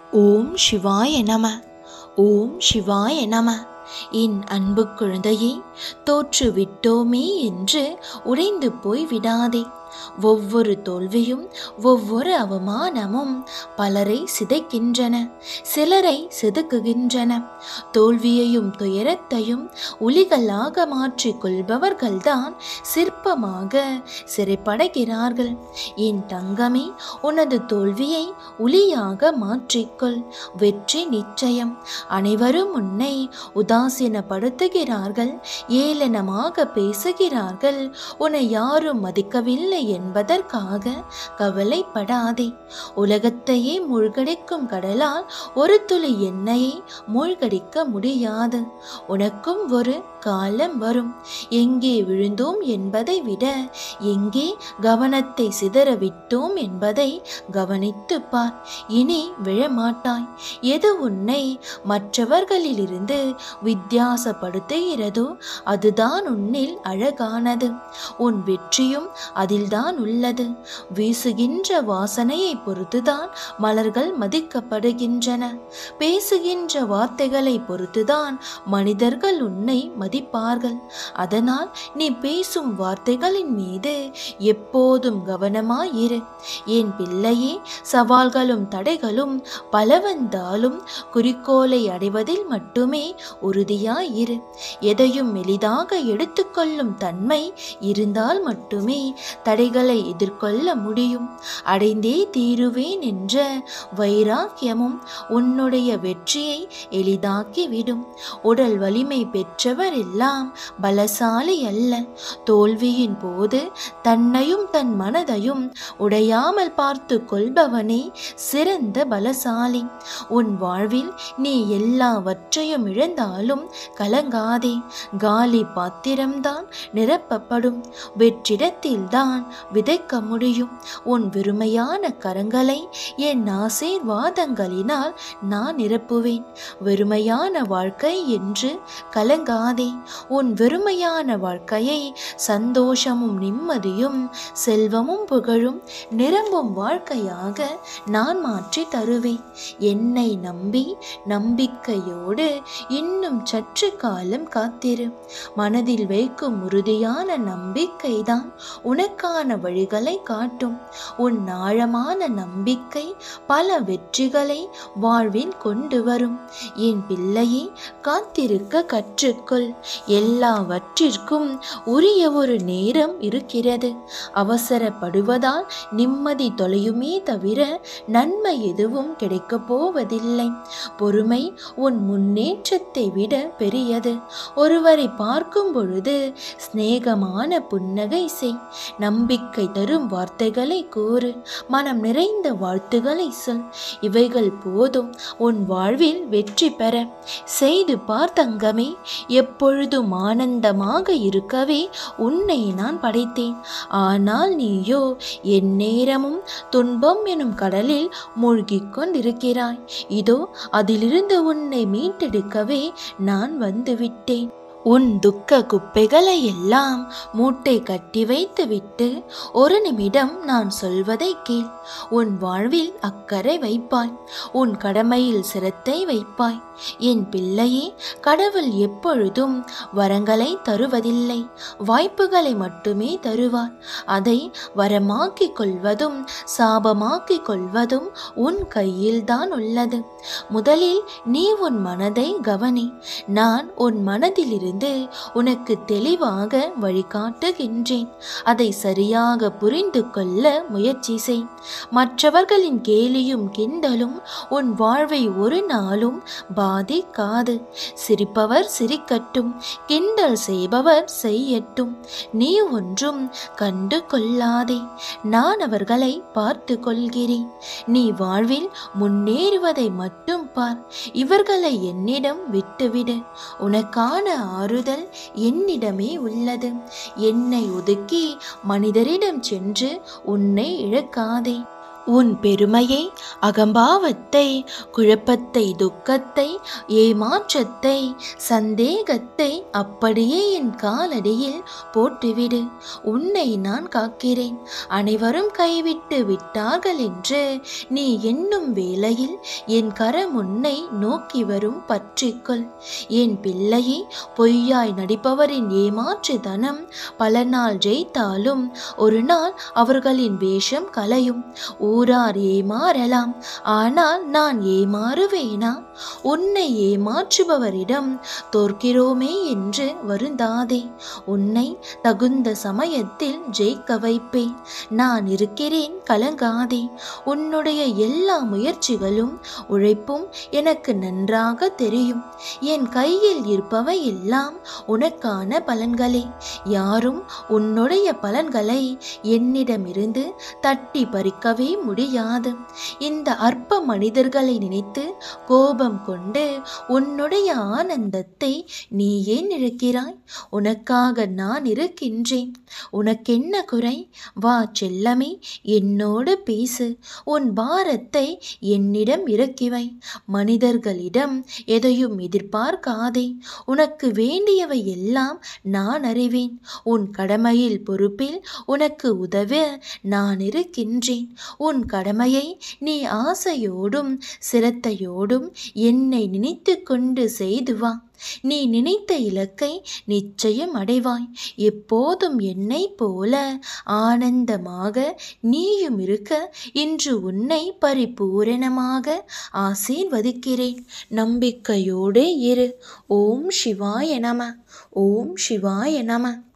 ஓம் சிவாய நம ஓம் சிவாய நம என் அன்பு குழந்தையே தோற்று விட்டோமே என்று உடைந்து போய் விடாதே ஒவ்வொரு தோல்வியும் ஒவ்வொரு அவமானமும் பலரை சிதைக்கின்றன சிலரை செதுக்குகின்றன தோல்வியையும் துயரத்தையும் ஒளிகளாக மாற்றிக் கொள்பவர்கள்தான் சிற்பமாக சிறைப்படைகிறார்கள் என் தங்கமே உனது தோல்வியை ஒளியாக மாற்றிக்கொள் வெற்றி நிச்சயம் அனைவரும் உன்னை உதாசீனப்படுத்துகிறார்கள் ஏளனமாக பேசுகிறார்கள் உன்னை யாரும் மதிக்கவில்லை என்பதற்காக கவலைப்படாதே உலகத்தையே மூழ்கடிக்கும் கடலால் ஒரு துளி எண்ணெயை மூழ்கடிக்க முடியாது உனக்கும் ஒரு காலம் வரும் எங்கே விழுந்தோம் என்பதை விட எங்கே கவனத்தை சிதற விட்டோம் என்பதை கவனித்து பார் இனி விழமாட்டாய் எது உன்னை மற்றவர்களிலிருந்து வித்தியாசப்படுத்துகிறதோ அதுதான் உன்னில் அழகானது உன் வெற்றியும் அதில்தான் உள்ளது வீசுகின்ற வாசனையை பொறுத்துதான் மலர்கள் மதிக்கப்படுகின்றன பேசுகின்ற வார்த்தைகளை பொறுத்துதான் மனிதர்கள் உன்னை மதிப்பார்கள் அதனால் நீ பேசும் வார்த்தைகளின் மீது எப்போதும் கவனமாயிரு என் பிள்ளையே சவால்களும் தடைகளும் பல வந்தாலும் குறிக்கோளை அடைவதில் மட்டுமே உறுதியாயிரு எதையும் எளிதாக எடுத்துக்கொள்ளும் தன்மை இருந்தால் மட்டுமே தடைகளை எதிர்கொள்ள முடியும் அடைந்தே தீருவேன் என்ற வைராக்கியமும் உன்னுடைய வெற்றியை எளிதாக்கிவிடும் உடல் வலிமை பெற்றவர் எல்லாம் பலசாலி அல்ல தோல்வியின் போது தன்னையும் தன் மனதையும் உடையாமல் பார்த்து கொள்பவனே சிறந்த பலசாலி உன் வாழ்வில் நீ எல்லாவற்றையும் இழந்தாலும் கலங்காதே காலி பாத்திரம்தான் நிரப்பப்படும் வெற்றிடத்தில்தான் விதைக்க முடியும் உன் வெறுமையான கரங்களை என் ஆசீர்வாதங்களினால் நான் நிரப்புவேன் வெறுமையான வாழ்க்கை என்று கலங்காதே உன் வெறுமையான வாழ்க்கையை சந்தோஷமும் நிம்மதியும் செல்வமும் புகழும் நிரம்பும் வாழ்க்கையாக நான் மாற்றி தருவேன் என்னை நம்பி நம்பிக்கையோடு இன்னும் சற்று காலம் காத்திரு மனதில் வைக்கும் உறுதியான நம்பிக்கைதான் உனக்கான வழிகளை காட்டும் உன் ஆழமான நம்பிக்கை பல வெற்றிகளை வாழ்வில் கொண்டு வரும் என் பிள்ளையே காத்திருக்க கற்றுக்கொள் எல்லாவற்றிற்கும் உரிய ஒரு நேரம் இருக்கிறது அவசரப்படுவதால் நிம்மதி தொலையுமே தவிர நன்மை எதுவும் கிடைக்கப் போவதில்லை பொறுமை உன் முன்னேற்றத்தை விட பெரியது ஒருவரை பார்க்கும் பொழுது சிநேகமான புன்னகை செய் நம்பிக்கை தரும் வார்த்தைகளை கூறு மனம் நிறைந்த வாழ்த்துக்களை சொல் இவைகள் போதும் உன் வாழ்வில் வெற்றி பெற செய்து பார் தங்கமே எப்பொழுதும் ஆனந்தமாக இருக்கவே உன்னை நான் படைத்தேன் ஆனால் நீயோ என் நேரமும் துன்பம் எனும் கடலில் மூழ்கிக் கொண்டிருக்கிறாய் இதோ அதிலிருந்து உன்னை மீட்டெடுக்கவே நான் வந்துவிட்டேன் உன் துக்க குப்பைகளை எல்லாம் மூட்டை கட்டி வைத்துவிட்டு ஒரு நிமிடம் நான் சொல்வதை கேள் உன் வாழ்வில் அக்கறை வைப்பாய் உன் கடமையில் சிரத்தை வைப்பாய் என் பிள்ளையே கடவுள் எப்பொழுதும் வரங்களை தருவதில்லை வாய்ப்புகளை மட்டுமே தருவார் அதை வரமாக்கிக் கொள்வதும் சாபமாக்கிக் கொள்வதும் உன் கையில்தான் உள்ளது முதலில் நீ உன் மனதை கவனி நான் உன் மனதிலிருந்து உனக்கு தெளிவாக வழிகாட்டுகின்றேன் அதை சரியாக புரிந்து கொள்ள முயற்சி செய் மற்றவர்களின் கேலியும் கிண்டலும் உன் வாழ்வை ஒரு நாளும் பாதிக்காது சிரிப்பவர் சிரிக்கட்டும் கிண்டல் செய்பவர் செய்யட்டும் நீ ஒன்றும் கண்டு கொள்ளாதே நான் அவர்களை பார்த்து கொள்கிறேன் நீ வாழ்வில் முன்னேறுவதை மட்டும் பார் இவர்களை என்னிடம் விட்டுவிடு உனக்கான ஆறுதல் என்னிடமே உள்ளது என்னை ஒதுக்கி மனிதரிடம் சென்று உன்னை இழக்காதே உன் பெருமையை அகம்பாவத்தை குழப்பத்தை துக்கத்தை ஏமாற்றத்தை சந்தேகத்தை அப்படியே என் காலடியில் போட்டுவிடு உன்னை நான் காக்கிறேன் அனைவரும் கைவிட்டு விட்டார்கள் என்று நீ எண்ணும் வேளையில் என் கரம் உன்னை நோக்கி வரும் பற்றிக்கொள் என் பிள்ளையை பொய்யாய் நடிப்பவரின் ஏமாற்றுதனம் பல நாள் ஜெயித்தாலும் ஒரு நாள் அவர்களின் வேஷம் கலையும் ஊரார் ஏமாறலாம் ஆனால் நான் ஏமாறுவேனா உன்னை ஏமாற்றுபவரிடம் தோற்கிறோமே என்று வருந்தாதே உன்னை தகுந்த சமயத்தில் ஜெயிக்க வைப்பேன் நான் இருக்கிறேன் கலங்காதே உன்னுடைய எல்லா முயற்சிகளும் உழைப்பும் எனக்கு நன்றாக தெரியும் என் கையில் இருப்பவை எல்லாம் உனக்கான பலன்களே யாரும் உன்னுடைய பலன்களை என்னிடமிருந்து தட்டி பறிக்கவே முடியாது இந்த அற்ப மனிதர்களை நினைத்து கோபம் கொண்டு உன்னுடைய ஆனந்தத்தை நீ ஏன் இழக்கிறாய் உனக்காக நான் இருக்கின்றேன் உனக்கென்ன குறை வா செல்லமே என்னோடு பேசு உன் பாரத்தை என்னிடம் இறக்கிவை மனிதர்களிடம் எதையும் எதிர்பார்க்காதே உனக்கு வேண்டியவை எல்லாம் நான் அறிவேன் உன் கடமையில் பொறுப்பில் உனக்கு உதவ நான் இருக்கின்றேன் உன் கடமையை நீ ஆசையோடும் சிரத்தையோடும் என்னை நினைத்து கொண்டு செய்து வா நீ நினைத்த இலக்கை நிச்சயம் அடைவாய் எப்போதும் என்னை போல ஆனந்தமாக நீயும் இருக்க இன்று உன்னை பரிபூரணமாக ஆசீர்வதிக்கிறேன் நம்பிக்கையோடு இரு ஓம் சிவாய நம ஓம் சிவாய நம